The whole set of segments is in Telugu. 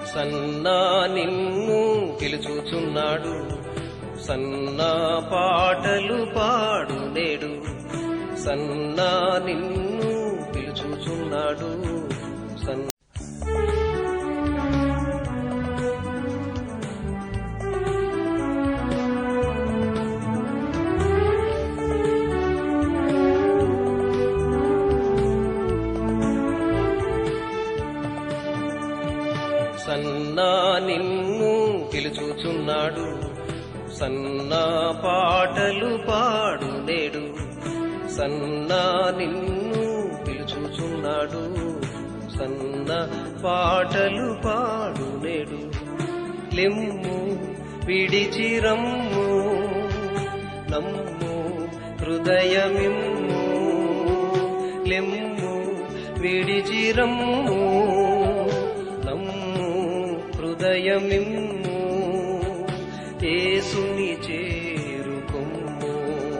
సన్నా నిన్ను పిలుచుచున్నాడు సన్నా పాటలు పాడు నేడు సన్నా నిన్ను పిలుచుచున్నాడు సన్ సన్నా నిన్ను పిలుచుచున్నాడు సన్నా పాటలు పాడు నేడు సన్నా నిన్ను పిలుచుచున్నాడు సన్న పాటలు పాడు నేడు లెమ్ము విడిచిరమ్ము నమ్ము హృదయమిమ్ము లెమ్ము విడిచిరమ్ము నమ్ము హృదయమిమ్ము ఏసుని చేరుకొమ్ము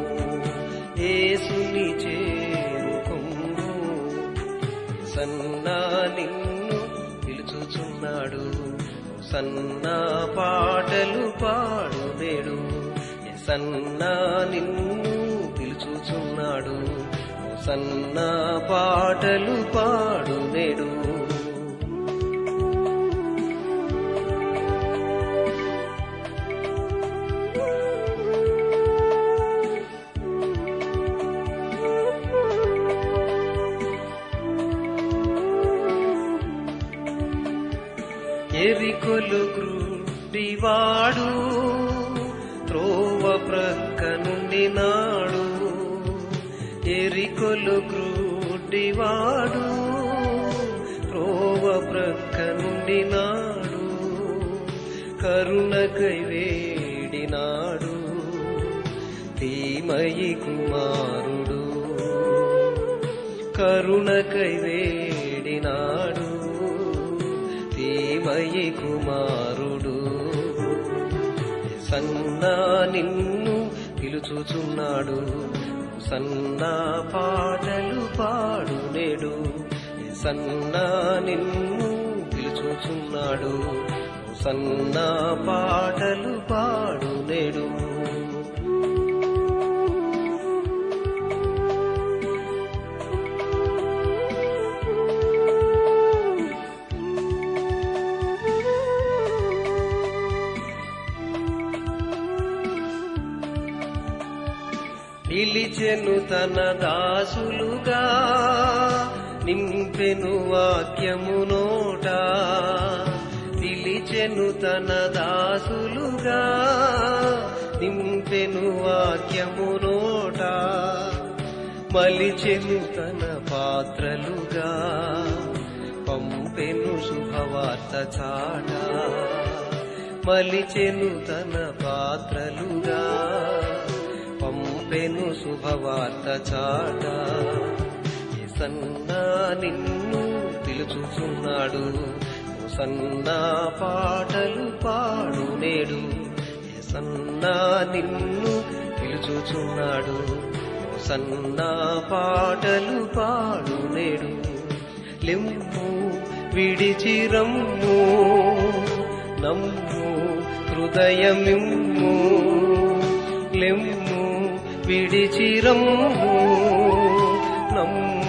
ఏసుని చేరుకొమ్ము సన్నా నిన్ను పిలుచుచున్నాడు సన్నా పాటలు పాడు నేడు సన్నా నిన్ను పిలుచుచున్నాడు సన్నా పాటలు పాడు నేడు ఎరికొలు గ్రుడివాడు త్రోవ ప్రక్క నుండి నాడు ఎరికొలు గ్రుడివాడు త్రోవ ప్రక్క నుండి నాడు కరుణకై వేడినాడు ధీమయి కుమారుడు కరుణకై వేడినాడు ధీమయి కుమారుడు సన్నా నిన్ను పిలుచుచున్నాడు సన్నా పాటలు పాడు నేడు సన్నా నిన్ను పిలుచుచున్నాడు సన్నా పాటలు పాడు నేడు పిలిచెను తన దాసులుగా నింపెను వాక్యము నోట పిలిచెను తన దాసులుగా నింపెను వాక్యము నోట మలిచెను తన పాత్రలుగా పంపెను శుభవార్త చాట మలిచెను తన పాత్రలుగా పంపెను శుభవార్త చాట సన్నా నిన్ను పిలుచుచున్నాడు సన్నా పాటలు పాడు నేడు సన్నా నిన్ను పిలుచుచున్నాడు సన్నా పాటలు పాడు నేడు లెమ్ము విడిచిరమ్ము నమ్ము హృదయమిమ్ము లెమ్ము విడిచిరమ్ము నమ్ము